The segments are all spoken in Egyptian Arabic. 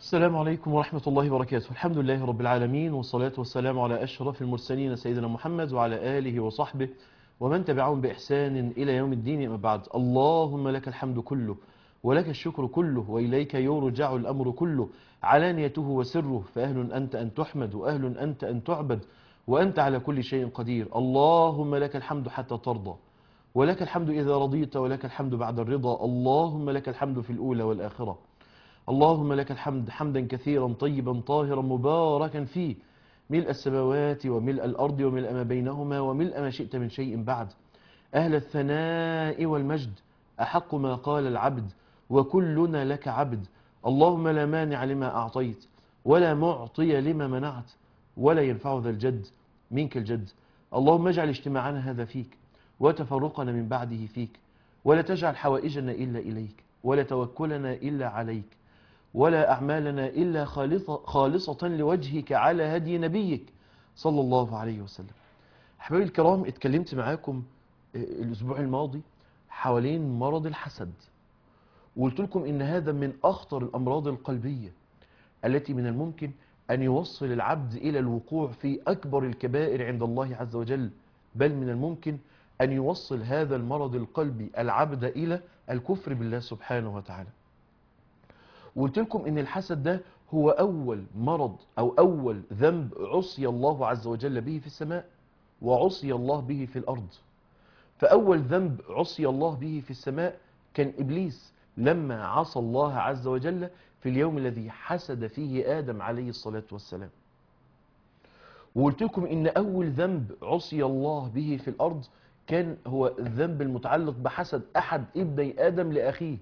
السلام عليكم ورحمة الله وبركاته الحمد لله رب العالمين والصلاة والسلام على أشرف المرسلين سيدنا محمد وعلى آله وصحبه ومن تبعهم بإحسان إلى يوم الدين أما بعد اللهم لك الحمد كله ولك الشكر كله وإليك يرجع الأمر كله علانيته وسره فأهل أنت أن تحمد وأهل أنت أن تعبد وأنت على كل شيء قدير اللهم لك الحمد حتى ترضى ولك الحمد إذا رضيت ولك الحمد بعد الرضا اللهم لك الحمد في الأولى والآخرة اللهم لك الحمد حمدا كثيرا طيبا طاهرا مباركا فيه ملء السماوات وملء الأرض وملء ما بينهما وملء ما شئت من شيء بعد أهل الثناء والمجد أحق ما قال العبد وكلنا لك عبد اللهم لا مانع لما أعطيت ولا معطي لما منعت ولا ينفع ذا الجد منك الجد اللهم اجعل اجتماعنا هذا فيك وتفرقنا من بعده فيك ولا تجعل حوائجنا إلا إليك ولا توكلنا إلا عليك ولا أعمالنا إلا خالصة, خالصة لوجهك على هدي نبيك صلى الله عليه وسلم أحبابي الكرام اتكلمت معاكم الأسبوع الماضي حوالين مرض الحسد وقلت لكم إن هذا من أخطر الأمراض القلبية التي من الممكن أن يوصل العبد إلى الوقوع في أكبر الكبائر عند الله عز وجل بل من الممكن أن يوصل هذا المرض القلبي العبد إلى الكفر بالله سبحانه وتعالى وقلت لكم ان الحسد ده هو اول مرض او اول ذنب عصي الله عز وجل به في السماء وعصي الله به في الارض فاول ذنب عصي الله به في السماء كان ابليس لما عصى الله عز وجل في اليوم الذي حسد فيه ادم عليه الصلاة والسلام وقلت لكم ان اول ذنب عصي الله به في الارض كان هو الذنب المتعلق بحسد احد ابني ادم لاخيه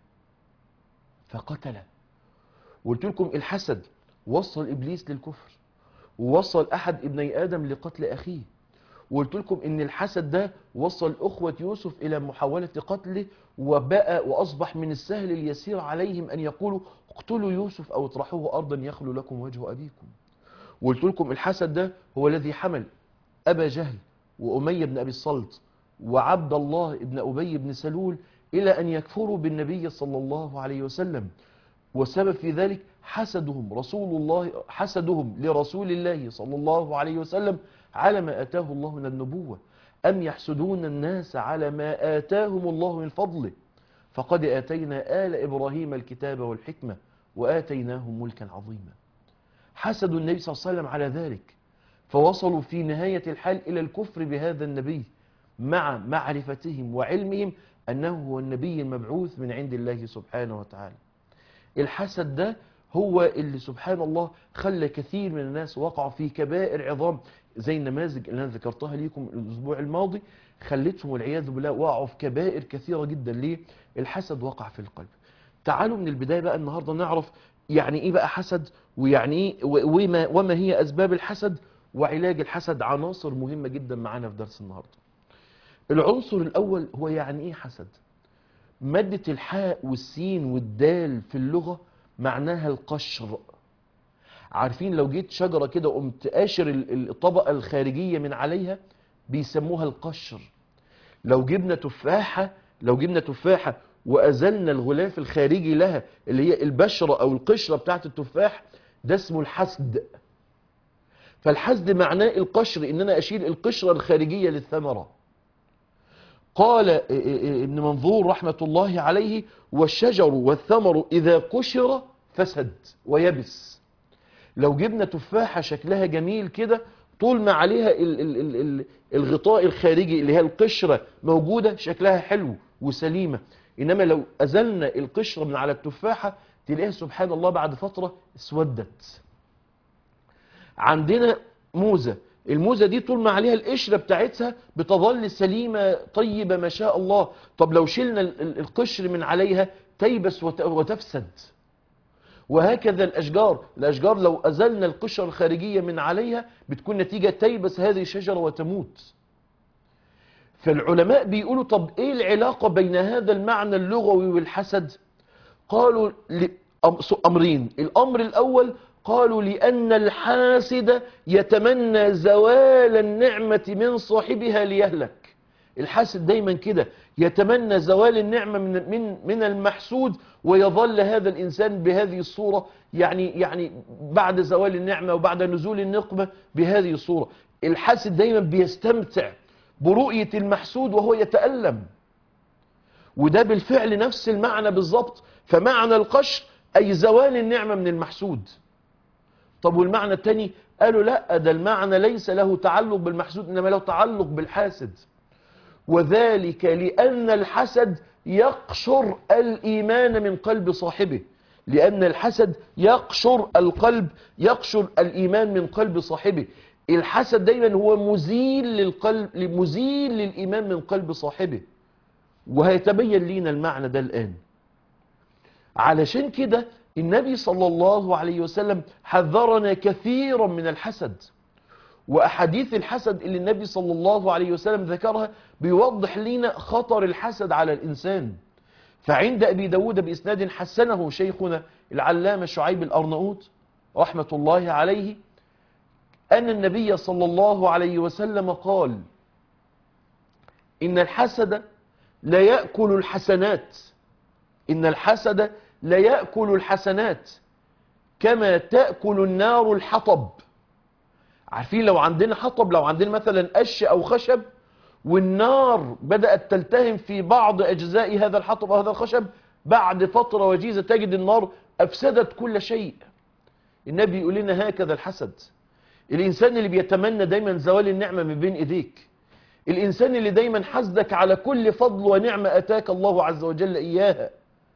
فقتله وقلت لكم الحسد وصل إبليس للكفر ووصل أحد ابني آدم لقتل أخيه وقلت لكم إن الحسد ده وصل أخوة يوسف إلى محاولة قتله وبقى وأصبح من السهل اليسير عليهم أن يقولوا اقتلوا يوسف أو اطرحوه أرضا يخلو لكم وجه أبيكم وقلت لكم الحسد ده هو الذي حمل أبا جهل وأمية بن أبي الصلت وعبد الله بن أبي بن سلول إلى أن يكفروا بالنبي صلى الله عليه وسلم والسبب في ذلك حسدهم رسول الله حسدهم لرسول الله صلى الله عليه وسلم على ما آتاه الله من النبوة أم يحسدون الناس على ما آتاهم الله من فضله فقد آتينا آل إبراهيم الكتاب والحكمة وآتيناهم ملكا عظيما حسدوا النبي صلى الله عليه وسلم على ذلك فوصلوا في نهاية الحال إلى الكفر بهذا النبي مع معرفتهم وعلمهم أنه هو النبي المبعوث من عند الله سبحانه وتعالى الحسد ده هو اللي سبحان الله خلى كثير من الناس وقعوا في كبائر عظام زي النماذج اللي أنا ذكرتها لكم الأسبوع الماضي خلتهم والعياذ بالله وقعوا في كبائر كثيرة جدا ليه الحسد وقع في القلب تعالوا من البداية بقى النهاردة نعرف يعني إيه بقى حسد ويعني إيه وما, وما هي أسباب الحسد وعلاج الحسد عناصر مهمة جدا معانا في درس النهاردة العنصر الأول هو يعني إيه حسد مادة الحاء والسين والدال في اللغة معناها القشر عارفين لو جيت شجرة كده قمت قاشر الطبقة الخارجية من عليها بيسموها القشر لو جبنا تفاحة لو جبنا تفاحة وأزلنا الغلاف الخارجي لها اللي هي البشرة أو القشرة بتاعت التفاح ده اسمه الحسد فالحسد معناه القشر إن أنا أشيل القشرة الخارجية للثمرة قال ابن منظور رحمة الله عليه والشجر والثمر إذا قشر فسد ويبس لو جبنا تفاحة شكلها جميل كده طول ما عليها ال ال ال ال الغطاء الخارجي اللي هي القشرة موجودة شكلها حلو وسليمة إنما لو أزلنا القشرة من على التفاحة تلاقيها سبحان الله بعد فترة اسودت عندنا موزة الموزة دي طول ما عليها القشرة بتاعتها بتظل سليمة طيبة ما شاء الله طب لو شلنا القشر من عليها تيبس وتفسد وهكذا الأشجار الأشجار لو أزلنا القشرة الخارجية من عليها بتكون نتيجة تيبس هذه الشجرة وتموت فالعلماء بيقولوا طب ايه العلاقة بين هذا المعنى اللغوي والحسد قالوا أمرين الأمر الأول قالوا لأن الحاسد يتمنى زوال النعمة من صاحبها ليهلك الحاسد دايما كده يتمنى زوال النعمة من من من المحسود ويظل هذا الإنسان بهذه الصورة يعني يعني بعد زوال النعمة وبعد نزول النقمة بهذه الصورة الحاسد دايما بيستمتع برؤية المحسود وهو يتألم وده بالفعل نفس المعنى بالظبط فمعنى القشر أي زوال النعمة من المحسود طب والمعنى الثاني قالوا لا ده المعنى ليس له تعلق بالمحسود إنما له تعلق بالحاسد وذلك لأن الحسد يقشر الإيمان من قلب صاحبه لأن الحسد يقشر القلب يقشر الإيمان من قلب صاحبه الحسد دايما هو مزيل للقلب مزيل للإيمان من قلب صاحبه وهيتبين لينا المعنى ده الآن علشان كده النبي صلى الله عليه وسلم حذرنا كثيرا من الحسد وأحاديث الحسد اللي النبي صلى الله عليه وسلم ذكرها بيوضح لنا خطر الحسد على الإنسان فعند أبي داود بإسناد حسنه شيخنا العلامة شعيب الأرنؤوط رحمة الله عليه أن النبي صلى الله عليه وسلم قال إن الحسد لا يأكل الحسنات إن الحسد لا يأكل الحسنات كما تأكل النار الحطب عارفين لو عندنا حطب لو عندنا مثلا قش أو خشب والنار بدأت تلتهم في بعض أجزاء هذا الحطب أو هذا الخشب بعد فترة وجيزة تجد النار أفسدت كل شيء النبي يقول لنا هكذا الحسد الإنسان اللي بيتمنى دايما زوال النعمة من بين إيديك الإنسان اللي دايما حسدك على كل فضل ونعمة أتاك الله عز وجل إياها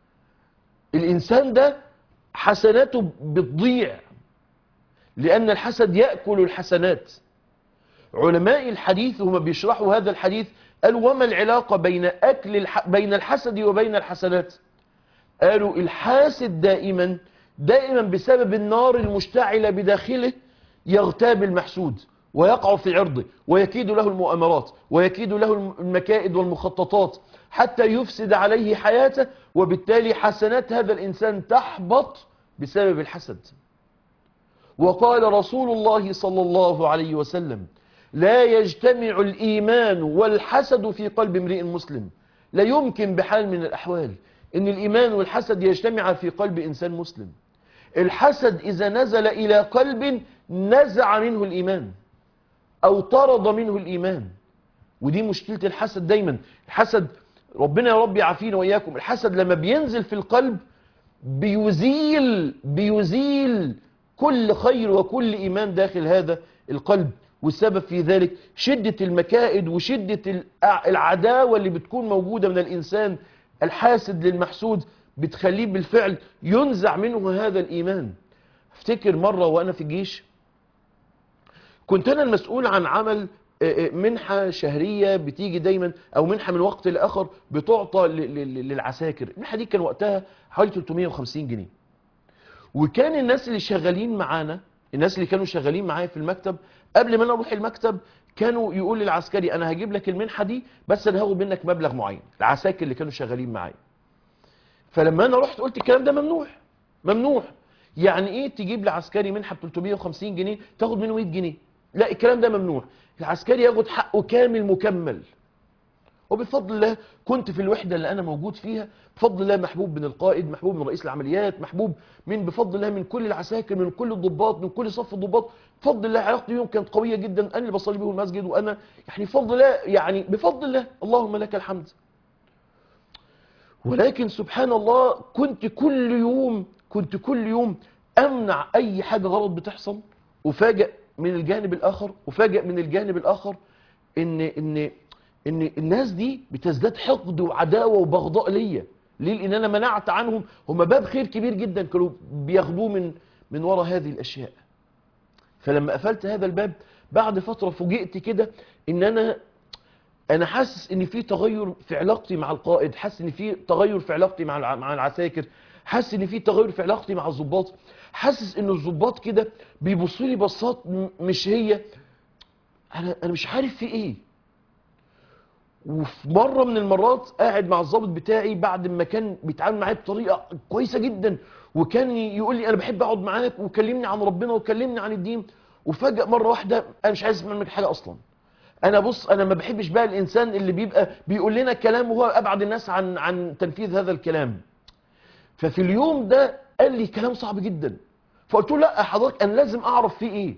الإنسان ده حسناته بتضيع لأن الحسد يأكل الحسنات علماء الحديث هم بيشرحوا هذا الحديث قالوا وما العلاقة بين أكل الح... بين الحسد وبين الحسنات قالوا الحاسد دائما دائما بسبب النار المشتعلة بداخله يغتاب المحسود ويقع في عرضه ويكيد له المؤامرات ويكيد له المكائد والمخططات حتى يفسد عليه حياته وبالتالي حسنات هذا الإنسان تحبط بسبب الحسد وقال رسول الله صلى الله عليه وسلم لا يجتمع الإيمان والحسد في قلب امرئ مسلم لا يمكن بحال من الأحوال إن الإيمان والحسد يجتمع في قلب إنسان مسلم الحسد إذا نزل إلى قلب نزع منه الإيمان أو طرد منه الإيمان ودي مشكلة الحسد دايما الحسد ربنا يا رب يعافينا وإياكم الحسد لما بينزل في القلب بيزيل بيزيل كل خير وكل إيمان داخل هذا القلب والسبب في ذلك شدة المكائد وشدة العداوة اللي بتكون موجودة من الإنسان الحاسد للمحسود بتخليه بالفعل ينزع منه هذا الإيمان افتكر مرة وأنا في الجيش كنت أنا المسؤول عن عمل منحة شهرية بتيجي دايما أو منحة من وقت لآخر بتعطى للعساكر المنحة دي كان وقتها حوالي 350 جنيه وكان الناس اللي شغالين معانا الناس اللي كانوا شغالين معايا في المكتب قبل ما انا اروح المكتب كانوا يقول للعسكري انا هجيب لك المنحه دي بس انا هاخد منك مبلغ معين العساكر اللي كانوا شغالين معايا فلما انا رحت قلت الكلام ده ممنوع ممنوع يعني ايه تجيب لعسكري منحه ب 350 جنيه تاخد منه 100 جنيه لا الكلام ده ممنوع العسكري ياخد حقه كامل مكمل وبفضل الله كنت في الوحدة اللي أنا موجود فيها بفضل الله محبوب من القائد محبوب من رئيس العمليات محبوب من بفضل الله من كل العساكر من كل الضباط من كل صف الضباط بفضل الله علاقتي بيهم كانت قوية جدا أنا اللي بصلي بيهم المسجد وأنا يعني بفضل الله يعني بفضل الله اللهم لك الحمد ولكن سبحان الله كنت كل يوم كنت كل يوم أمنع أي حاجة غلط بتحصل وفاجئ من الجانب الآخر وفاجئ من الجانب الآخر إن إن ان الناس دي بتزداد حقد وعداوه وبغضاء ليا ليه لان انا منعت عنهم هم باب خير كبير جدا كانوا بياخدوه من من وراء هذه الاشياء فلما قفلت هذا الباب بعد فتره فوجئت كده ان انا انا حاسس ان في تغير في علاقتي مع القائد حاسس ان في تغير في علاقتي مع مع العساكر حاسس ان في تغير في علاقتي مع الضباط حاسس ان الضباط كده بيبصوا لي بصات مش هي انا انا مش عارف في ايه وفي مرة من المرات قاعد مع الضابط بتاعي بعد ما كان بيتعامل معايا بطريقة كويسة جدا وكان يقول لي انا بحب اقعد معاك وكلمني عن ربنا وكلمني عن الدين وفجأة مرة واحدة انا مش عايز اسمع منك حاجة اصلا انا بص انا ما بحبش بقى الانسان اللي بيبقى بيقول لنا كلام وهو ابعد الناس عن عن تنفيذ هذا الكلام ففي اليوم ده قال لي كلام صعب جدا فقلت له لا حضرتك انا لازم اعرف فيه ايه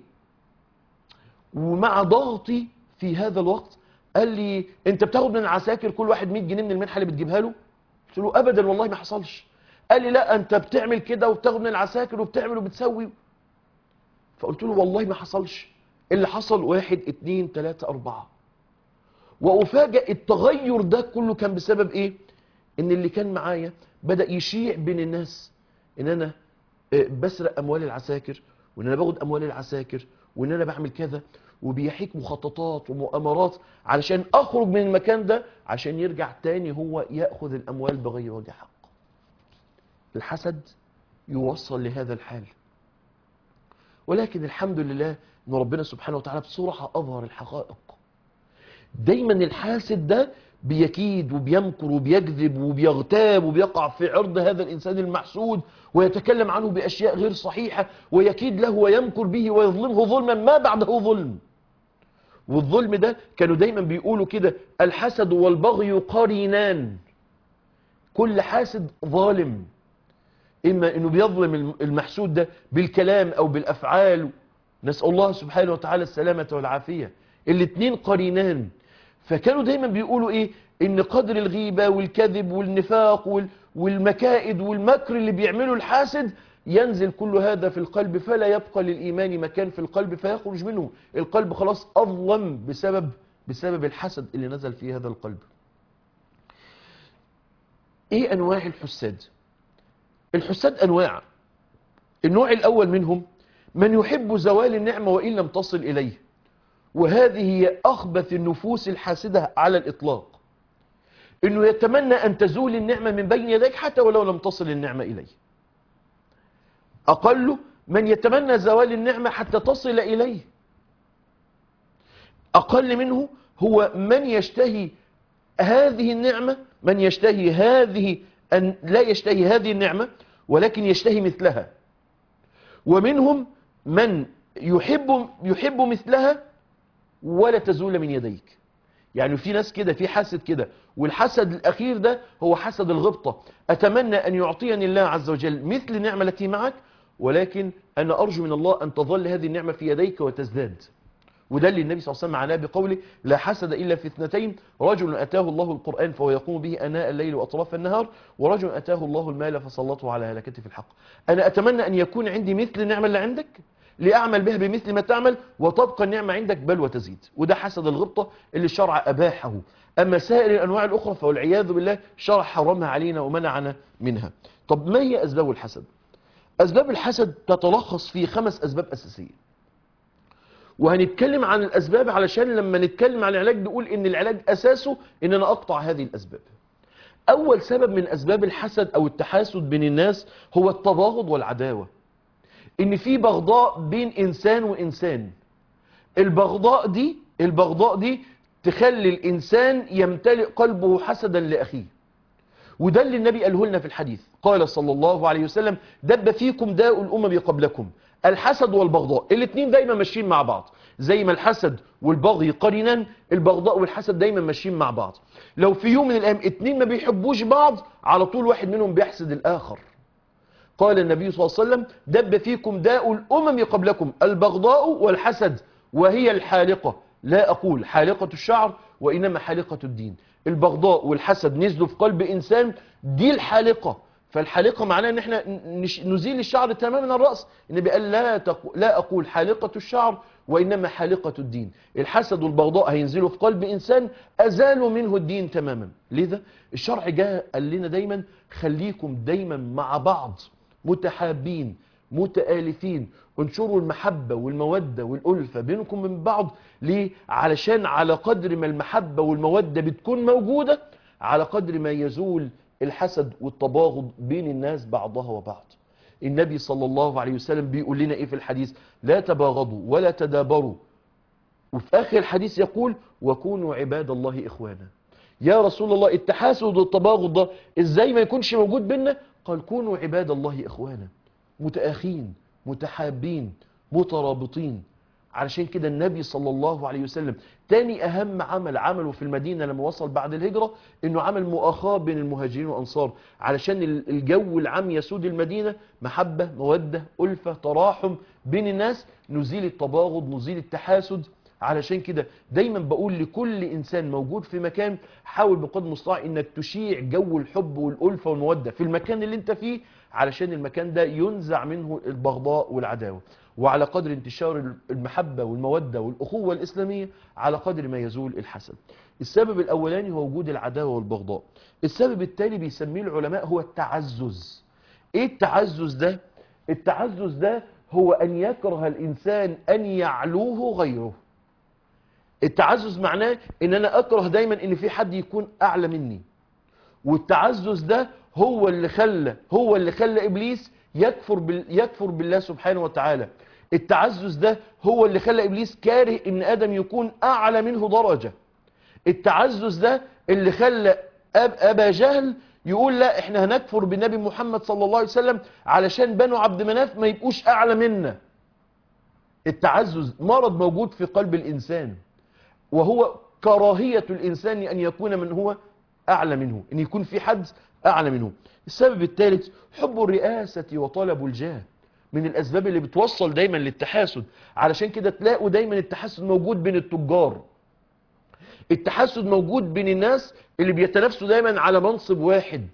ومع ضغطي في هذا الوقت قال لي انت بتاخد من العساكر كل واحد 100 جنيه من المنحه اللي بتجيبها له قلت له ابدا والله ما حصلش قال لي لا انت بتعمل كده وبتاخد من العساكر وبتعمل وبتسوي فقلت له والله ما حصلش اللي حصل واحد اتنين تلاتة اربعة وافاجئ التغير ده كله كان بسبب ايه ان اللي كان معايا بدأ يشيع بين الناس ان انا آه، بسرق اموال العساكر وان انا باخد اموال العساكر وان انا بعمل كذا وبيحيك مخططات ومؤامرات علشان اخرج من المكان ده عشان يرجع تاني هو ياخذ الاموال بغير وجه حق الحسد يوصل لهذا الحال ولكن الحمد لله ان ربنا سبحانه وتعالى بصراحه اظهر الحقائق دايما الحاسد ده بيكيد وبيمكر وبيكذب وبيغتاب وبيقع في عرض هذا الإنسان المحسود ويتكلم عنه بأشياء غير صحيحة ويكيد له ويمكر به ويظلمه ظلما ما بعده ظلم والظلم ده كانوا دايما بيقولوا كده الحسد والبغي قرينان كل حاسد ظالم إما أنه بيظلم المحسود ده بالكلام أو بالأفعال نسأل الله سبحانه وتعالى السلامة والعافية الاثنين قرينان فكانوا دايما بيقولوا ايه ان قدر الغيبة والكذب والنفاق وال- والمكائد والمكر اللي بيعمله الحاسد ينزل كل هذا في القلب فلا يبقى للإيمان مكان في القلب فيخرج منه القلب خلاص أظلم بسبب بسبب الحسد اللي نزل في هذا القلب ايه انواع الحساد الحساد انواع النوع الاول منهم من يحب زوال النعمة وإن لم تصل إليه وهذه هي أخبث النفوس الحاسدة على الإطلاق إنه يتمنى أن تزول النعمة من بين يديك حتى ولو لم تصل النعمة إليه أقل من يتمنى زوال النعمة حتى تصل إليه أقل منه هو من يشتهي هذه النعمة من يشتهي هذه أن لا يشتهي هذه النعمة ولكن يشتهي مثلها ومنهم من يحب يحب مثلها ولا تزول من يديك يعني في ناس كده في حاسد كده والحسد الأخير ده هو حسد الغبطة أتمنى أن يعطيني الله عز وجل مثل النعمة التي معك ولكن أنا أرجو من الله أن تظل هذه النعمة في يديك وتزداد وده اللي النبي صلى الله عليه وسلم معناه بقوله لا حسد إلا في اثنتين رجل أتاه الله القرآن فهو يقوم به أناء الليل وأطراف النهار ورجل أتاه الله المال فسلطه على هلكته في الحق أنا أتمنى أن يكون عندي مثل النعمة اللي عندك لأعمل بها بمثل ما تعمل وتبقى النعمة عندك بل وتزيد وده حسد الغبطة اللي الشرع أباحه أما سائر الأنواع الأخرى فالعياذ بالله الشرع حرمها علينا ومنعنا منها طب ما هي أسباب الحسد أسباب الحسد تتلخص في خمس أسباب أساسية وهنتكلم عن الأسباب علشان لما نتكلم عن العلاج نقول إن العلاج أساسه إن أنا أقطع هذه الأسباب أول سبب من أسباب الحسد أو التحاسد بين الناس هو التباغض والعداوة إن في بغضاء بين إنسان وإنسان البغضاء دي البغضاء دي تخلي الإنسان يمتلئ قلبه حسدا لأخيه وده اللي النبي قاله لنا في الحديث قال صلى الله عليه وسلم دب فيكم داء الأمم قبلكم الحسد والبغضاء الاثنين دايما ماشيين مع بعض زي ما الحسد والبغي قرينا البغضاء والحسد دايما ماشيين مع بعض لو في يوم من الايام اتنين ما بيحبوش بعض على طول واحد منهم بيحسد الاخر قال النبي صلى الله عليه وسلم دب فيكم داء الامم قبلكم البغضاء والحسد وهي الحالقة لا اقول حالقة الشعر وانما حالقة الدين البغضاء والحسد نزلوا في قلب انسان دي الحالقة فالحالقة معناها ان احنا نش- نزيل الشعر تماما من الرأس النبي قال لا, تقو لا اقول حالقة الشعر وانما حالقة الدين الحسد والبغضاء هينزلوا في قلب انسان ازالوا منه الدين تماما لذا الشرع جاء قال لنا دايما خليكم دايما مع بعض متحابين متآلفين انشروا المحبة والمودة والألفة بينكم من بعض ليه؟ علشان على قدر ما المحبة والمودة بتكون موجودة على قدر ما يزول الحسد والتباغض بين الناس بعضها وبعض النبي صلى الله عليه وسلم بيقول لنا ايه في الحديث لا تباغضوا ولا تدابروا وفي اخر الحديث يقول وكونوا عباد الله اخوانا يا رسول الله التحاسد والتباغض ده ازاي ما يكونش موجود بينا قال كونوا عباد الله اخوانا متآخين متحابين مترابطين علشان كده النبي صلى الله عليه وسلم تاني أهم عمل عمله في المدينة لما وصل بعد الهجرة إنه عمل مؤاخاة بين المهاجرين والأنصار علشان الجو العام يسود المدينة محبة مودة ألفة تراحم بين الناس نزيل التباغض نزيل التحاسد علشان كده دايما بقول لكل إنسان موجود في مكان حاول بقدر المستطاع إنك تشيع جو الحب والألفة والمودة في المكان اللي انت فيه علشان المكان ده ينزع منه البغضاء والعداوة وعلى قدر انتشار المحبة والمودة والأخوة الإسلامية على قدر ما يزول الحسد السبب الأولاني هو وجود العداوة والبغضاء السبب التالي بيسميه العلماء هو التعزز ايه التعزز ده التعزز ده هو أن يكره الإنسان أن يعلوه غيره التعزز معناه ان انا اكره دايما ان في حد يكون اعلى مني والتعزز ده هو اللي خلى هو اللي خلى ابليس يكفر بال يكفر بالله سبحانه وتعالى التعزز ده هو اللي خلى ابليس كاره ان ادم يكون اعلى منه درجة التعزز ده اللي خلى أب ابا جهل يقول لا احنا هنكفر بالنبي محمد صلى الله عليه وسلم علشان بنو عبد مناف ما يبقوش اعلى منا التعزز مرض موجود في قلب الانسان وهو كراهية الإنسان أن يكون من هو أعلى منه أن يكون في حد أعلى منه السبب الثالث حب الرئاسة وطلب الجاه من الأسباب اللي بتوصل دايما للتحاسد علشان كده تلاقوا دايما التحاسد موجود بين التجار التحاسد موجود بين الناس اللي بيتنافسوا دايما على منصب واحد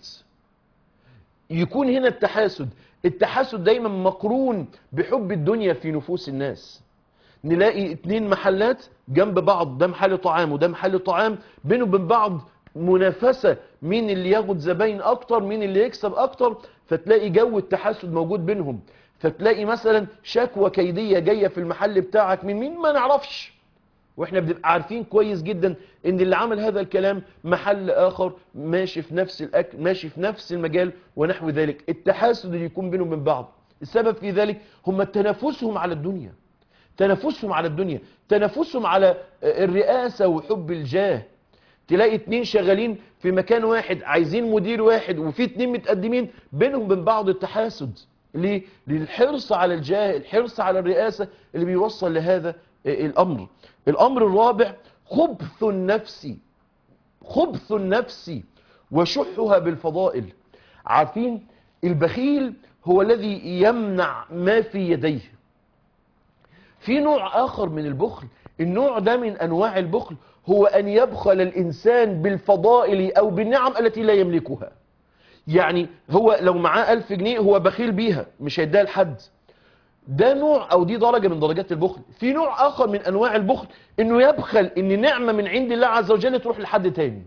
يكون هنا التحاسد التحاسد دايما مقرون بحب الدنيا في نفوس الناس نلاقي اتنين محلات جنب بعض ده محل طعام وده محل طعام بينه وبين بعض منافسة مين اللي ياخد زباين اكتر مين اللي يكسب اكتر فتلاقي جو التحاسد موجود بينهم فتلاقي مثلا شكوى كيدية جاية في المحل بتاعك من مين ما نعرفش واحنا بنبقى عارفين كويس جدا ان اللي عمل هذا الكلام محل اخر ماشي في نفس الاكل ماشي في نفس المجال ونحو ذلك التحاسد اللي يكون بينهم من بعض السبب في ذلك هم تنافسهم على الدنيا تنافسهم على الدنيا تنافسهم على الرئاسة وحب الجاه تلاقي اتنين شغالين في مكان واحد عايزين مدير واحد وفي اتنين متقدمين بينهم بين بعض التحاسد ليه؟ للحرص على الجاه الحرص على الرئاسة اللي بيوصل لهذا الأمر الأمر الرابع خبث النفس خبث النفس وشحها بالفضائل عارفين البخيل هو الذي يمنع ما في يديه في نوع آخر من البخل النوع ده من أنواع البخل هو أن يبخل الإنسان بالفضائل أو بالنعم التي لا يملكها يعني هو لو معاه ألف جنيه هو بخيل بيها مش هيديها لحد ده نوع أو دي درجة من درجات البخل في نوع آخر من أنواع البخل إنه يبخل إن نعمة من عند الله عز وجل تروح لحد تاني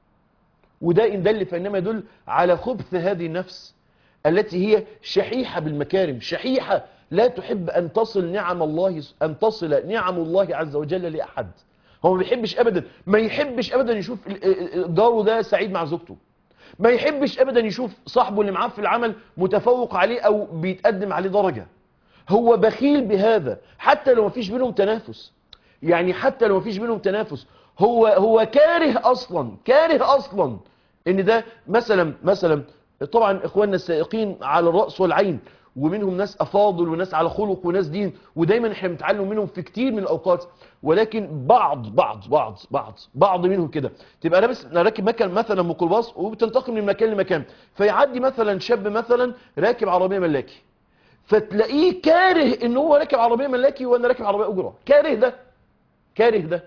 وده إن دل فإنما يدل على خبث هذه النفس التي هي شحيحة بالمكارم شحيحة لا تحب أن تصل نعم الله أن تصل نعم الله عز وجل لأحد هو ما بيحبش أبدا ما يحبش أبدا يشوف جاره ده سعيد مع زوجته ما يحبش أبدا يشوف صاحبه اللي معاه في العمل متفوق عليه أو بيتقدم عليه درجة هو بخيل بهذا حتى لو ما فيش بينهم تنافس يعني حتى لو ما فيش بينهم تنافس هو هو كاره أصلا كاره أصلا إن ده مثلا مثلا طبعا إخواننا السائقين على الرأس والعين ومنهم ناس أفاضل وناس على خلق وناس دين ودايما احنا بنتعلم منهم في كتير من الأوقات ولكن بعض بعض بعض بعض بعض منهم كده تبقى انا بس راكب مكان مثلا ميكروباص وبتنتقل من مكان لمكان فيعدي مثلا شاب مثلا راكب عربية ملاكي فتلاقيه كاره ان هو راكب عربية ملاكي وانا راكب عربية أجرة كاره ده كاره ده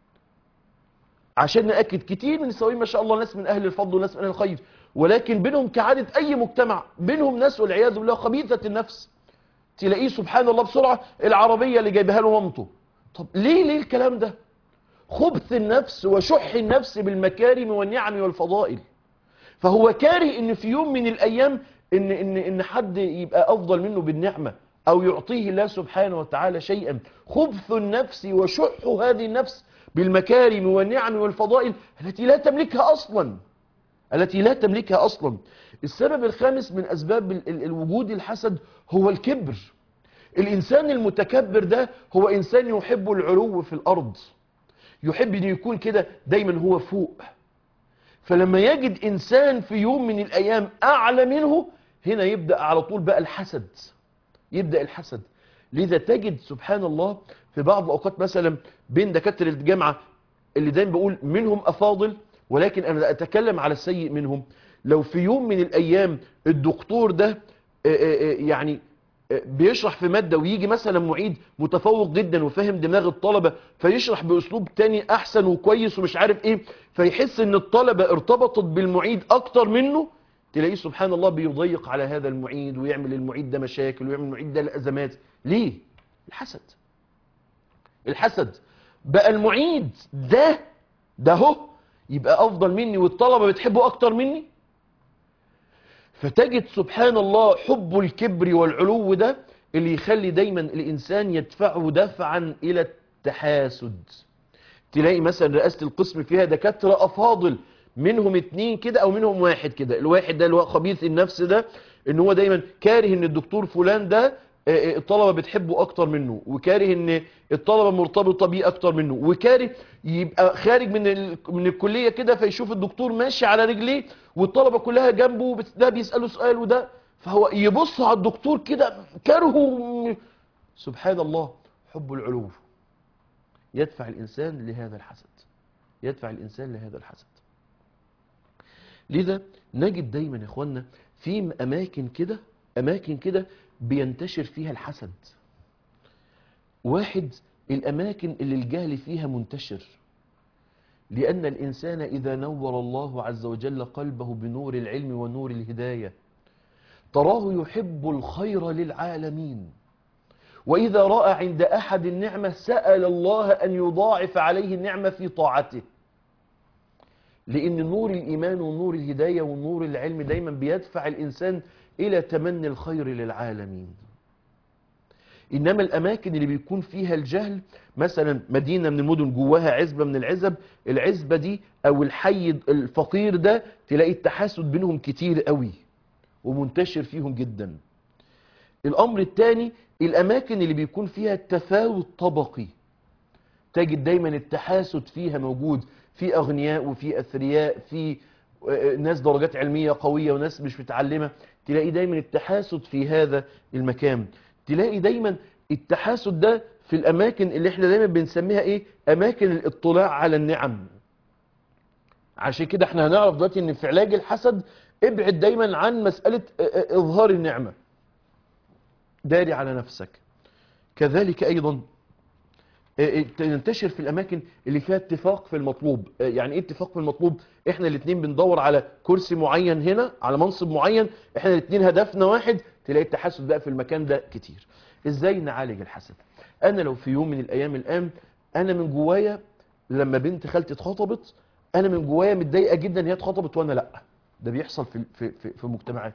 عشان نأكد كتير من السواقين ما شاء الله ناس من أهل الفضل وناس من أهل الخير ولكن بينهم كعادة أي مجتمع بينهم ناس والعياذ بالله خبيثة النفس تلاقيه سبحان الله بسرعة العربية اللي جايبها له مامته طب ليه ليه الكلام ده خبث النفس وشح النفس بالمكارم والنعم والفضائل فهو كاره ان في يوم من الايام ان ان ان حد يبقى افضل منه بالنعمه او يعطيه الله سبحانه وتعالى شيئا خبث النفس وشح هذه النفس بالمكارم والنعم والفضائل التي لا تملكها اصلا التي لا تملكها اصلا السبب الخامس من اسباب ال- ال- الوجود الحسد هو الكبر الانسان المتكبر ده هو انسان يحب العلو في الارض يحب ان يكون كده دايما هو فوق فلما يجد انسان في يوم من الايام اعلى منه هنا يبدأ على طول بقى الحسد يبدأ الحسد لذا تجد سبحان الله في بعض الأوقات مثلا بين دكاترة الجامعة اللي دايما بقول منهم أفاضل ولكن أنا أتكلم على السيء منهم لو في يوم من الأيام الدكتور ده آه، آه، آه، يعني آه، بيشرح في مادة ويجي مثلا معيد متفوق جدا وفاهم دماغ الطلبة فيشرح بأسلوب تاني أحسن وكويس ومش عارف إيه فيحس إن الطلبة ارتبطت بالمعيد أكتر منه تلاقيه سبحان الله بيضيق على هذا المعيد ويعمل المعيد ده مشاكل ويعمل المعيد ده الأزمات ليه؟ الحسد الحسد بقى المعيد ده ده هو يبقى أفضل مني والطلبة بتحبه أكتر مني فتجد سبحان الله حب الكبر والعلو ده اللي يخلي دايما الإنسان يدفعه دفعا إلى التحاسد تلاقي مثلا رئاسة القسم فيها دكاترة أفاضل منهم اتنين كده أو منهم واحد كده الواحد ده اللي هو خبيث النفس ده ان هو دايما كاره ان الدكتور فلان ده آه، آه، الطلبة بتحبه اكتر منه وكاره ان الطلبة مرتبطة بيه اكتر منه وكاره يبقى خارج من ال... من الكلية كده فيشوف الدكتور ماشي على رجليه والطلبة كلها جنبه بت- ده بيسأله سؤال وده فهو يبص على الدكتور كده كرهه سبحان الله حب العلو يدفع الإنسان لهذا الحسد يدفع الإنسان لهذا الحسد لذا نجد دايما يا اخوانا في اماكن كده اماكن كده بينتشر فيها الحسد واحد الاماكن اللي الجهل فيها منتشر لان الانسان اذا نور الله عز وجل قلبه بنور العلم ونور الهدايه تراه يحب الخير للعالمين واذا راى عند احد النعمه سال الله ان يضاعف عليه النعمه في طاعته لأن نور الإيمان ونور الهداية ونور العلم دايما بيدفع الإنسان إلى تمني الخير للعالمين إنما الأماكن اللي بيكون فيها الجهل مثلا مدينة من المدن جواها عزبة من العزب العزبة دي أو الحي الفقير ده تلاقي التحاسد بينهم كتير قوي ومنتشر فيهم جدا الأمر الثاني الأماكن اللي بيكون فيها التفاوت طبقي تجد دايما التحاسد فيها موجود في أغنياء وفي أثرياء في آه، ناس درجات علمية قوية وناس مش متعلمة تلاقي دايما التحاسد في هذا المكان تلاقي دايما التحاسد ده في الأماكن اللي احنا دايما بنسميها ايه أماكن الاطلاع على النعم عشان كده احنا هنعرف دلوقتي ان في علاج الحسد ابعد دايما عن مسألة آه، آه، إظهار النعمة داري على نفسك كذلك أيضا آه، تنتشر في الاماكن اللي فيها اتفاق في المطلوب آه، يعني ايه اتفاق في المطلوب احنا الاثنين بندور على كرسي معين هنا على منصب معين احنا الاثنين هدفنا واحد تلاقي التحسد بقى في المكان ده كتير ازاي نعالج الحسد انا لو في يوم من الايام الان انا من جوايا لما بنت خالتي اتخطبت انا من جوايا متضايقه جدا ان هي اتخطبت وانا لا ده بيحصل في في في, في مجتمعات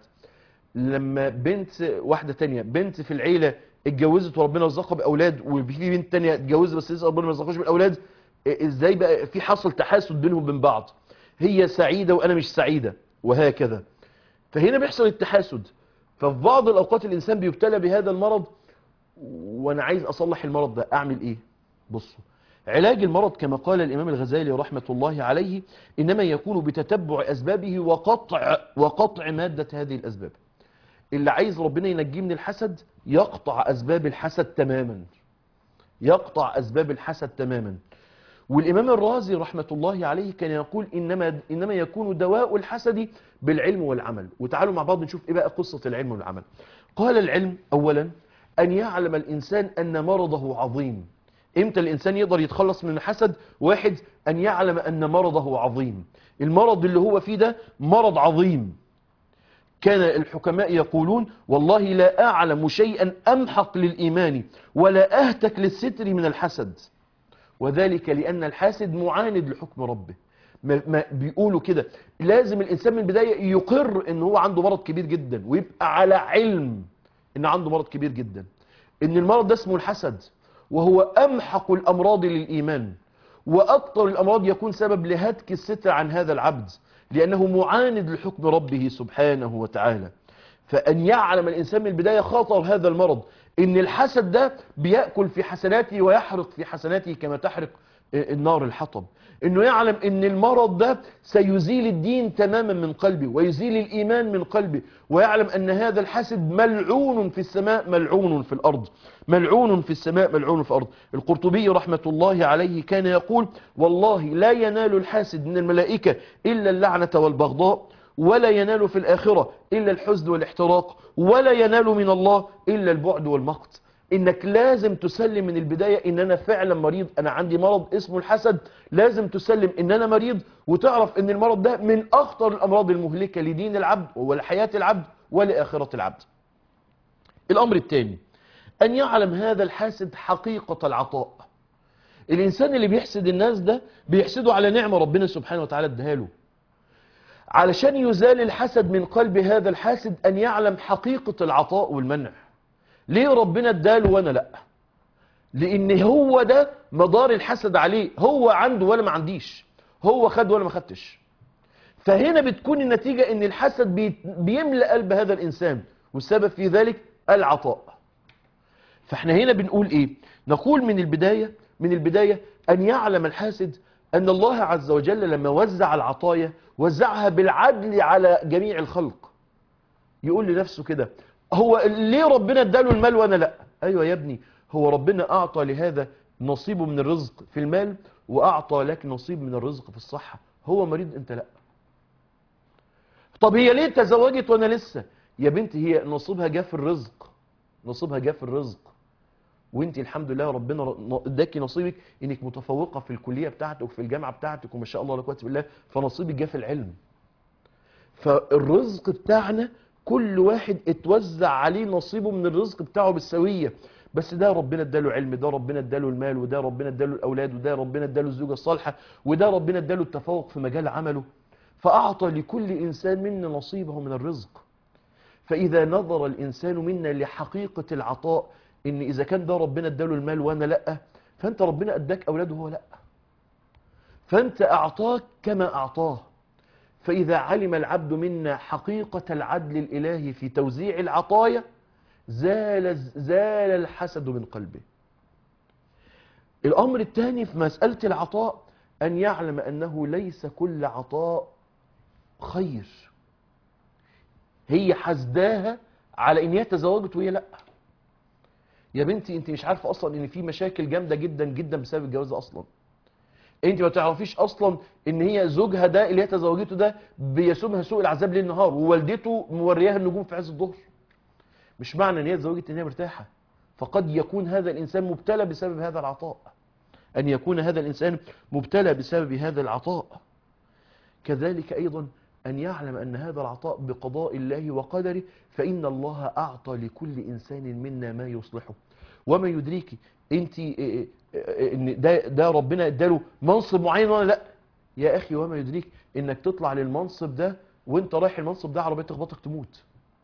لما بنت واحدة تانية بنت في العيلة اتجوزت وربنا رزقها بأولاد وفي بنت تانية اتجوزت بس لسه ربنا ما رزقهاش بالأولاد إيه ازاي بقى في حصل تحاسد بينهم وبين بعض هي سعيدة وأنا مش سعيدة وهكذا فهنا بيحصل التحاسد ففي بعض الأوقات الإنسان بيبتلى بهذا المرض وأنا عايز أصلح المرض ده أعمل إيه بصوا علاج المرض كما قال الإمام الغزالي رحمة الله عليه إنما يكون بتتبع أسبابه وقطع وقطع مادة هذه الأسباب اللي عايز ربنا ينجيه من الحسد يقطع أسباب الحسد تماما يقطع أسباب الحسد تماما والإمام الرازي رحمة الله عليه كان يقول إنما, إنما يكون دواء الحسد بالعلم والعمل وتعالوا مع بعض نشوف إيه بقى قصة العلم والعمل قال العلم أولا أن يعلم الإنسان أن مرضه عظيم إمتى الإنسان يقدر يتخلص من الحسد واحد أن يعلم أن مرضه عظيم المرض اللي هو فيه ده مرض عظيم كان الحكماء يقولون والله لا أعلم شيئا أمحق للإيمان ولا أهتك للستر من الحسد وذلك لأن الحاسد معاند لحكم ربه ما ما بيقولوا كده لازم الإنسان من البداية يقر ان هو عنده مرض كبير جدا ويبقى على علم ان عنده مرض كبير جدا ان المرض ده اسمه الحسد وهو أمحق الأمراض للإيمان وأكثر الأمراض يكون سبب لهتك الستر عن هذا العبد لأنه معاند لحكم ربه سبحانه وتعالى فأن يعلم الإنسان من البداية خطر هذا المرض إن الحسد ده بيأكل في حسناته ويحرق في حسناته كما تحرق النار الحطب انه يعلم ان المرض ده سيزيل الدين تماما من قلبه ويزيل الايمان من قلبه ويعلم ان هذا الحاسد ملعون في السماء ملعون في الارض ملعون في السماء ملعون في الارض القرطبي رحمة الله عليه كان يقول والله لا ينال الحاسد من الملائكة الا اللعنة والبغضاء ولا ينال في الآخرة إلا الحزن والاحتراق ولا ينال من الله إلا البعد والمقت إنك لازم تسلم من البداية إن أنا فعلا مريض أنا عندي مرض اسمه الحسد لازم تسلم إن أنا مريض وتعرف إن المرض ده من أخطر الأمراض المهلكة لدين العبد ولحياة العبد ولآخرة العبد الأمر الثاني أن يعلم هذا الحاسد حقيقة العطاء الإنسان اللي بيحسد الناس ده بيحسده على نعمة ربنا سبحانه وتعالى ادهاله علشان يزال الحسد من قلب هذا الحاسد أن يعلم حقيقة العطاء والمنع ليه ربنا اداله وانا لا لان هو ده مدار الحسد عليه هو عنده ولا ما عنديش هو خد ولا ما خدتش فهنا بتكون النتيجة ان الحسد بي- بيملأ قلب هذا الانسان والسبب في ذلك العطاء فاحنا هنا بنقول ايه نقول من البداية من البداية ان يعلم الحاسد ان الله عز وجل لما وزع العطايا وزعها بالعدل على جميع الخلق يقول لنفسه كده هو ليه ربنا اداله المال وانا لا ايوه يا ابني هو ربنا اعطى لهذا نصيبه من الرزق في المال واعطى لك نصيب من الرزق في الصحة هو مريض انت لا طب هي ليه تزوجت وانا لسه يا بنتي هي نصيبها جاء في الرزق نصيبها جاء في الرزق وانت الحمد لله ربنا ر- اداكي نصيبك انك متفوقة في الكلية بتاعتك وفي الجامعة بتاعتك وما شاء الله لا قوه الا بالله فنصيبك جاء في العلم فالرزق بتاعنا كل واحد اتوزع عليه نصيبه من الرزق بتاعه بالسوية بس ده ربنا اداله علم ده ربنا اداله المال وده ربنا اداله الاولاد وده ربنا اداله الزوجة الصالحة وده ربنا اداله التفوق في مجال عمله فاعطى لكل انسان منا نصيبه من الرزق فاذا نظر الانسان منا لحقيقة العطاء ان اذا كان ده ربنا اداله المال وانا لا فانت ربنا اداك اولاده وهو لا فانت اعطاك كما اعطاه فإذا علم العبد منا حقيقة العدل الإلهي في توزيع العطايا زال, زال الحسد من قلبه الأمر الثاني في مسألة العطاء أن يعلم أنه ليس كل عطاء خير هي حسداها على إن هي تزوجت وهي لأ يا بنتي انت مش عارفة أصلا إن في مشاكل جامدة جدا جدا بسبب الجواز أصلا انت ما تعرفيش اصلا ان هي زوجها ده اللي هي تزوجته ده بيسومها سوء العذاب ليل نهار ووالدته مورياها النجوم في عز الظهر مش معنى ان هي اتزوجت ان هي مرتاحه فقد يكون هذا الانسان مبتلى بسبب هذا العطاء ان يكون هذا الانسان مبتلى بسبب هذا العطاء كذلك ايضا ان يعلم ان هذا العطاء بقضاء الله وقدره فان الله اعطى لكل انسان منا ما يصلحه وما يدريك انت ان ده ده ربنا اداله منصب معين ولا لا يا اخي وما يدريك انك تطلع للمنصب ده وانت رايح المنصب ده عربيه تخبطك تموت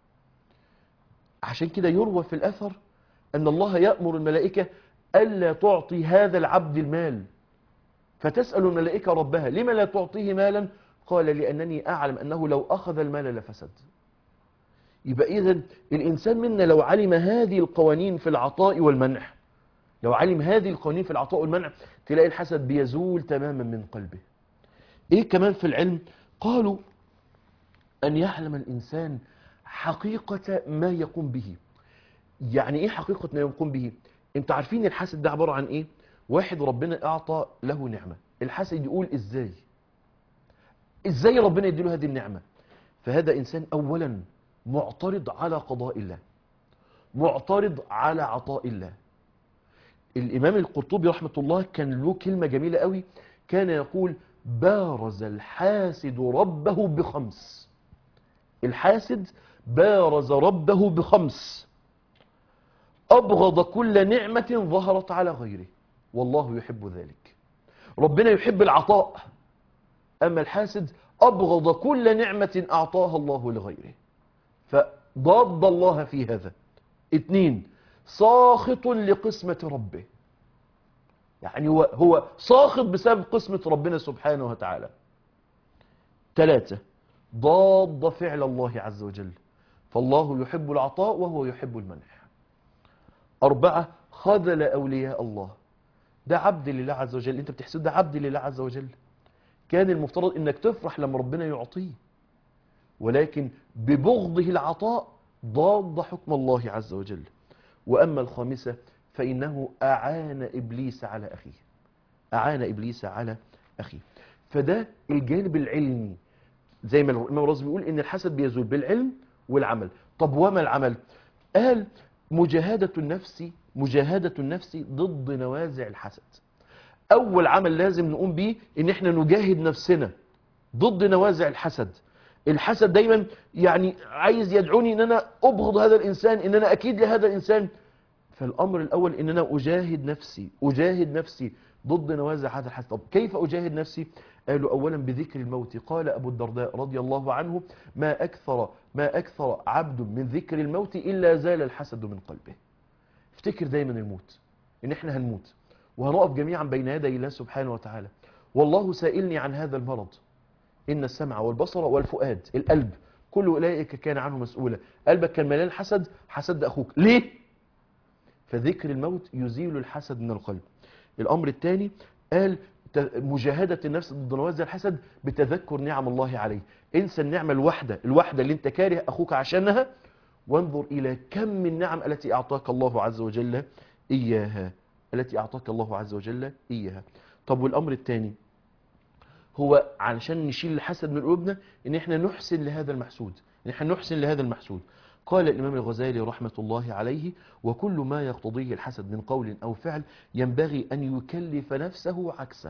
عشان كده يروى في الاثر ان الله يأمر الملائكة الا تعطي هذا العبد المال فتسأل الملائكة ربها لما لا تعطيه مالا قال لأنني أعلم أنه لو أخذ المال لفسد يبقى إذا الإنسان منا لو علم هذه القوانين في العطاء والمنع لو علم هذه القوانين في العطاء والمنع تلاقي الحسد بيزول تماما من قلبه ايه كمان في العلم قالوا ان يعلم الانسان حقيقة ما يقوم به يعني ايه حقيقة ما يقوم به انت عارفين الحسد ده عبارة عن ايه واحد ربنا اعطى له نعمة الحسد يقول ازاي ازاي ربنا يديله هذه النعمة فهذا انسان اولا معترض على قضاء الله معترض على عطاء الله الإمام القرطبي رحمة الله كان له كلمة جميلة قوي كان يقول بارز الحاسد ربه بخمس الحاسد بارز ربه بخمس أبغض كل نعمة ظهرت على غيره والله يحب ذلك ربنا يحب العطاء أما الحاسد أبغض كل نعمة أعطاها الله لغيره فضاد الله في هذا اثنين ساخط لقسمة ربه يعني هو, هو ساخط بسبب قسمة ربنا سبحانه وتعالى ثلاثة ضاد فعل الله عز وجل فالله يحب العطاء وهو يحب المنح أربعة خذل أولياء الله ده عبد لله عز وجل انت بتحسده ده عبد لله عز وجل كان المفترض انك تفرح لما ربنا يعطيه ولكن ببغضه العطاء ضاد حكم الله عز وجل وأما الخامسة فإنه أعان إبليس على أخيه أعان إبليس على أخيه فده الجانب العلمي زي ما الإمام الرازي بيقول إن الحسد بيزول بالعلم والعمل طب وما العمل قال مجاهدة النفس مجاهدة النفس ضد نوازع الحسد أول عمل لازم نقوم بيه إن إحنا نجاهد نفسنا ضد نوازع الحسد الحسد دايما يعني عايز يدعوني ان انا ابغض هذا الانسان ان انا اكيد لهذا الانسان فالامر الاول ان انا اجاهد نفسي اجاهد نفسي ضد نوازع هذا الحسد طب كيف اجاهد نفسي قالوا اولا بذكر الموت قال ابو الدرداء رضي الله عنه ما اكثر ما اكثر عبد من ذكر الموت الا زال الحسد من قلبه افتكر دايما الموت ان احنا هنموت وهنقف جميعا بين يدي الله سبحانه وتعالى والله سائلني عن هذا المرض إن السمع والبصر والفؤاد القلب كل أولئك كان عنه مسؤولا قلبك كان مليان حسد حسد أخوك ليه؟ فذكر الموت يزيل الحسد من القلب الأمر الثاني قال مجاهدة النفس ضد نوازع الحسد بتذكر نعم الله عليه انسى النعمة الواحدة الواحدة اللي انت كاره أخوك عشانها وانظر إلى كم من النعم التي أعطاك الله عز وجل إياها التي أعطاك الله عز وجل إياها طب والأمر الثاني هو علشان نشيل الحسد من قلوبنا ان احنا نحسن لهذا المحسود ان احنا نحسن لهذا المحسود قال الامام الغزالي رحمة الله عليه وكل ما يقتضيه الحسد من قول او فعل ينبغي ان يكلف نفسه عكسه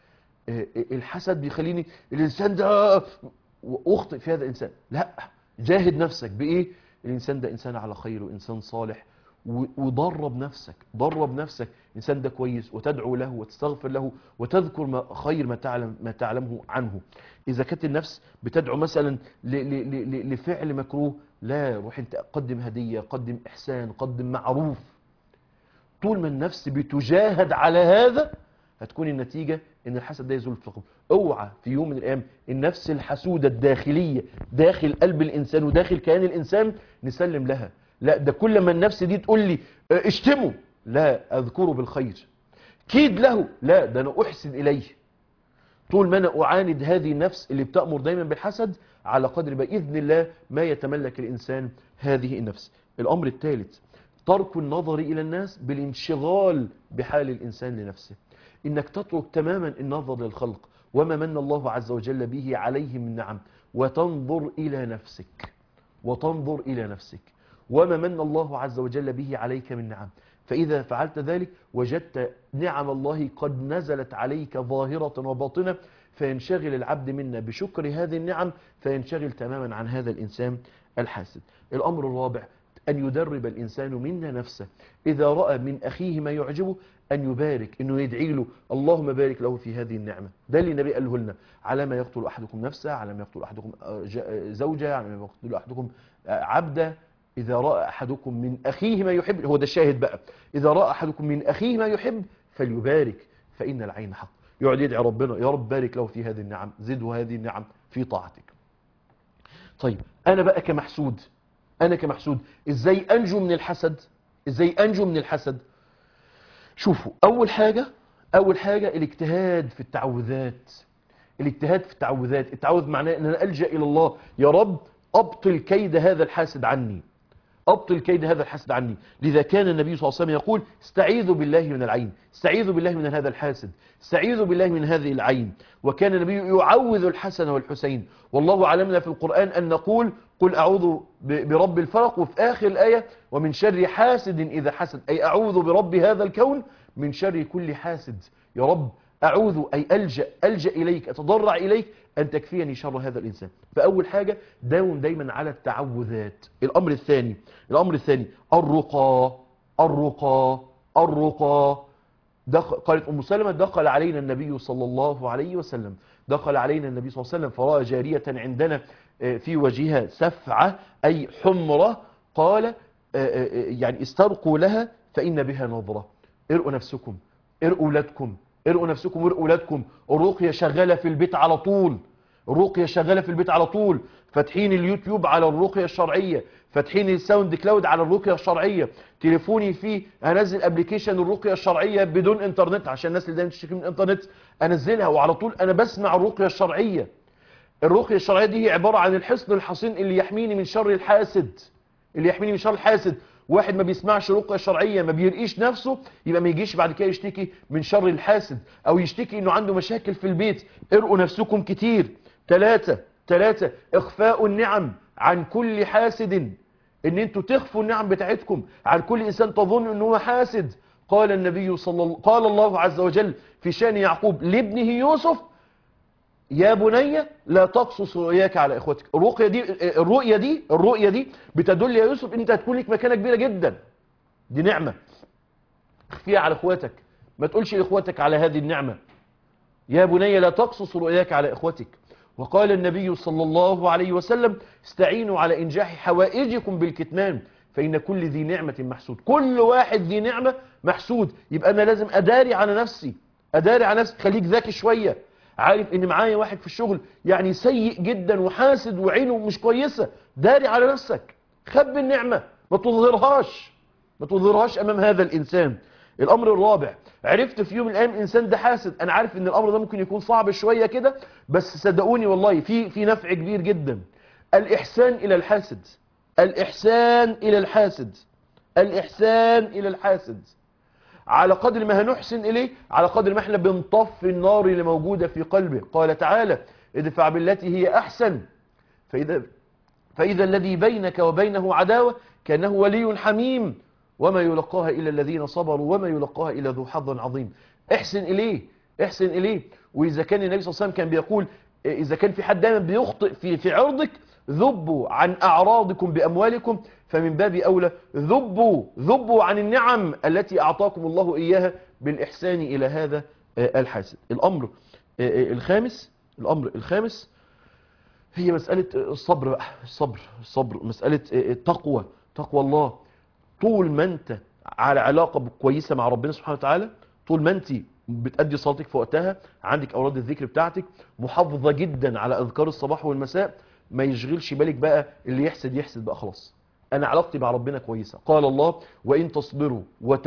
الحسد بيخليني الانسان ده اخطئ في هذا الانسان لا جاهد نفسك بايه الانسان ده انسان على خير وانسان صالح ودرب نفسك درب نفسك الانسان ده كويس وتدعو له وتستغفر له وتذكر ما خير ما تعلم ما تعلمه عنه اذا كانت النفس بتدعو مثلا ل ل ل لفعل مكروه لا روح انت قدم هديه قدم احسان قدم معروف طول ما النفس بتجاهد على هذا هتكون النتيجه ان الحسد ده يزول في القلب اوعى في يوم من الايام النفس الحسوده الداخليه داخل قلب الانسان وداخل كيان الانسان نسلم لها لا ده كل ما النفس دي تقول لي اشتمه لا اذكره بالخير كيد له لا ده انا احسن اليه طول ما انا اعاند هذه النفس اللي بتأمر دايما بالحسد على قدر باذن الله ما يتملك الانسان هذه النفس الامر الثالث ترك النظر الى الناس بالانشغال بحال الانسان لنفسه انك تترك تماما النظر للخلق وما من الله عز وجل به عليه من نعم وتنظر الى نفسك وتنظر الى نفسك وما من الله عز وجل به عليك من نعم فإذا فعلت ذلك وجدت نعم الله قد نزلت عليك ظاهرة وباطنة فينشغل العبد منا بشكر هذه النعم فينشغل تماما عن هذا الإنسان الحاسد الأمر الرابع أن يدرب الإنسان منا نفسه إذا رأى من أخيه ما يعجبه أن يبارك أنه يدعي له اللهم بارك له في هذه النعمة ده اللي النبي قاله لنا على ما يقتل أحدكم نفسه على ما يقتل أحدكم زوجة على ما يقتل أحدكم عبدا إذا رأى أحدكم من أخيه ما يحب هو ده الشاهد بقى إذا رأى أحدكم من أخيه ما يحب فليبارك فإن العين حق يقعد يدعي ربنا يا رب بارك له في هذه النعم زده هذه النعم في طاعتك طيب أنا بقى كمحسود أنا كمحسود إزاي أنجو من الحسد إزاي أنجو من الحسد شوفوا أول حاجة أول حاجة الاجتهاد في التعوذات الاجتهاد في التعوذات التعوذ معناه أن أنا ألجأ إلى الله يا رب أبطل كيد هذا الحاسد عني أبطل كيد هذا الحسد عني لذا كان النبي صلى الله عليه وسلم يقول استعيذوا بالله من العين استعيذوا بالله من هذا الحاسد استعيذوا بالله من هذه العين وكان النبي يعوذ الحسن والحسين والله علمنا في القرآن أن نقول قل أعوذ برب الفلق وفي آخر الآية ومن شر حاسد إذا حسد أي أعوذ برب هذا الكون من شر كل حاسد يا رب أعوذ أي ألجأ ألجأ إليك أتضرع إليك أن تكفيني شر هذا الإنسان فأول حاجة داوم دايما على التعوذات الأمر الثاني الأمر الثاني الرقى الرقى الرقى دخل قالت أم سلمة دخل علينا النبي صلى الله عليه وسلم دخل علينا النبي صلى الله عليه وسلم فرأى جارية عندنا في وجهها سفعة أي حمرة قال يعني استرقوا لها فإن بها نظرة ارقوا نفسكم ارقوا ولادكم ارقوا نفسكم وارقوا ولادكم الرقية شغالة في البيت على طول الرقية شغالة في البيت على طول فاتحين اليوتيوب على الرقية الشرعية فاتحين الساوند كلاود على الرقية الشرعية تليفوني فيه انزل ابلكيشن الرقية الشرعية بدون انترنت عشان الناس اللي دايما تشتكي من الانترنت انزلها وعلى طول انا بسمع الرقية الشرعية الرقية الشرعية دي هي عبارة عن الحصن الحصين اللي يحميني من شر الحاسد اللي يحميني من شر الحاسد واحد ما بيسمعش رقية شرعية ما بيرقيش نفسه يبقى ما يجيش بعد كده يشتكي من شر الحاسد او يشتكي انه عنده مشاكل في البيت ارقوا نفسكم كتير ثلاثة ثلاثة اخفاء النعم عن كل حاسد ان انتوا تخفوا النعم بتاعتكم عن كل انسان تظن انه هو حاسد قال النبي صلى الله قال الله عز وجل في شان يعقوب لابنه يوسف يا بني لا تقصص رؤياك على اخوتك الرؤية دي الرؤية دي الرؤية دي بتدل يا يوسف ان انت هتكون لك مكانة كبيرة جدا دي نعمة اخفيها على اخواتك ما تقولش لاخواتك على هذه النعمة يا بني لا تقصص رؤياك على اخوتك وقال النبي صلى الله عليه وسلم استعينوا على انجاح حوائجكم بالكتمان فإن كل ذي نعمة محسود كل واحد ذي نعمة محسود يبقى أنا لازم أداري على نفسي أداري على نفسي خليك ذكي شوية عارف ان معايا واحد في الشغل يعني سيء جدا وحاسد وعينه مش كويسة داري على نفسك خب النعمة ما تظهرهاش ما تظهرهاش امام هذا الانسان الامر الرابع عرفت في يوم من الايام انسان ده حاسد انا عارف ان الامر ده ممكن يكون صعب شوية كده بس صدقوني والله في في نفع كبير جدا الاحسان الى الحاسد الاحسان الى الحاسد الاحسان الى الحاسد على قدر ما هنحسن إليه على قدر ما احنا بنطفي النار اللي موجودة في قلبه قال تعالى ادفع بالتي هي أحسن فإذا, فإذا الذي بينك وبينه عداوة كأنه ولي حميم وما يلقاها إلا الذين صبروا وما يلقاها إلا ذو حظ عظيم احسن إليه احسن إليه وإذا كان النبي صلى الله عليه وسلم كان بيقول إذا كان في حد دايما بيخطئ في, في عرضك ذبوا عن أعراضكم بأموالكم فمن باب أولى ذبوا ذبوا عن النعم التي أعطاكم الله إياها بالإحسان إلى هذا الحاسد الأمر الخامس الأمر الخامس هي مسألة الصبر بقى الصبر الصبر مسألة التقوى تقوى الله طول ما أنت على علاقة كويسة مع ربنا سبحانه وتعالى طول ما أنت بتأدي صلاتك في وقتها عندك أوراد الذكر بتاعتك محافظة جدا على أذكار الصباح والمساء ما يشغلش بالك بقى اللي يحسد يحسد بقى خلاص انا علاقتي مع ربنا كويسة قال الله وان تصبروا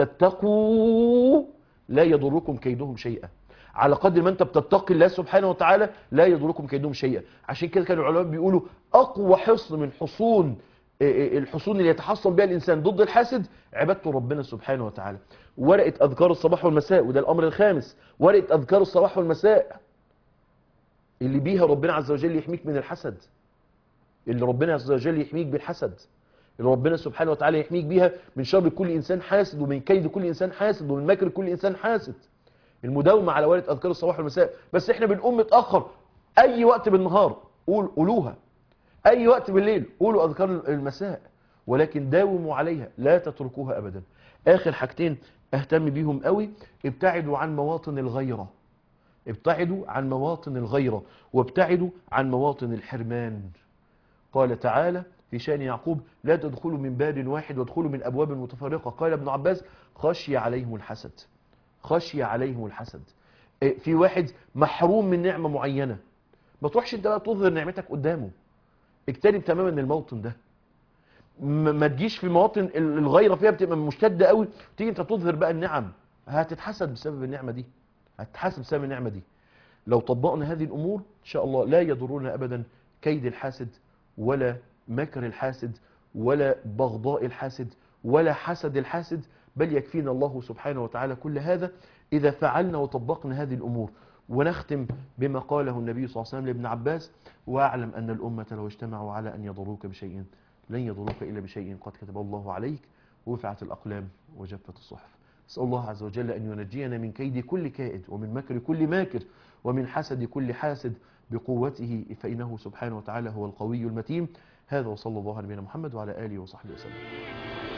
وتتقوا لا يضركم كيدهم شيئا على قدر ما انت بتتقي الله سبحانه وتعالى لا يضركم كيدهم شيئا عشان كده كانوا العلماء بيقولوا اقوى حصن من حصون الحصون اللي يتحصن بها الانسان ضد الحاسد عبادته ربنا سبحانه وتعالى ورقه اذكار الصباح والمساء وده الامر الخامس ورقه اذكار الصباح والمساء اللي بيها ربنا عز وجل يحميك من الحسد اللي ربنا عز وجل يحميك بالحسد اللي ربنا سبحانه وتعالى يحميك بيها من شر كل إنسان حاسد ومن كيد كل إنسان حاسد ومن مكر كل إنسان حاسد المداومة على ورقة أذكار الصباح والمساء بس إحنا بنقوم متأخر أي وقت بالنهار قول قولوها أي وقت بالليل قولوا أذكار المساء ولكن داوموا عليها لا تتركوها أبدا آخر حاجتين أهتم بيهم قوي ابتعدوا عن مواطن الغيرة ابتعدوا عن مواطن الغيرة وابتعدوا عن مواطن الحرمان قال تعالى في شأن يعقوب لا تدخلوا من باب واحد وادخلوا من أبواب متفرقة قال ابن عباس خشي عليهم الحسد خشي عليهم الحسد في واحد محروم من نعمة معينة ما تروحش انت بقى تظهر نعمتك قدامه اجتنب تماما الموطن ده ما تجيش في مواطن الغيرة فيها بتبقى مشتدة قوي تيجي انت تظهر بقى النعم هتتحسد بسبب النعمة دي هتتحسد بسبب النعمة دي لو طبقنا هذه الأمور إن شاء الله لا يضرنا أبدا كيد الحاسد ولا مكر الحاسد ولا بغضاء الحاسد ولا حسد الحاسد بل يكفينا الله سبحانه وتعالى كل هذا إذا فعلنا وطبقنا هذه الأمور ونختم بما قاله النبي صلى الله عليه وسلم لابن عباس واعلم أن الأمة لو اجتمعوا على أن يضروك بشيء لن يضروك إلا بشيء قد كتب الله عليك ورفعت الأقلام وجفت الصحف أسأل الله عز وجل أن ينجينا من كيد كل كائد ومن مكر كل ماكر ومن حسد كل حاسد بقوته فإنه سبحانه وتعالى هو القوي المتين هذا وصلى الله على نبينا محمد وعلى آله وصحبه وسلم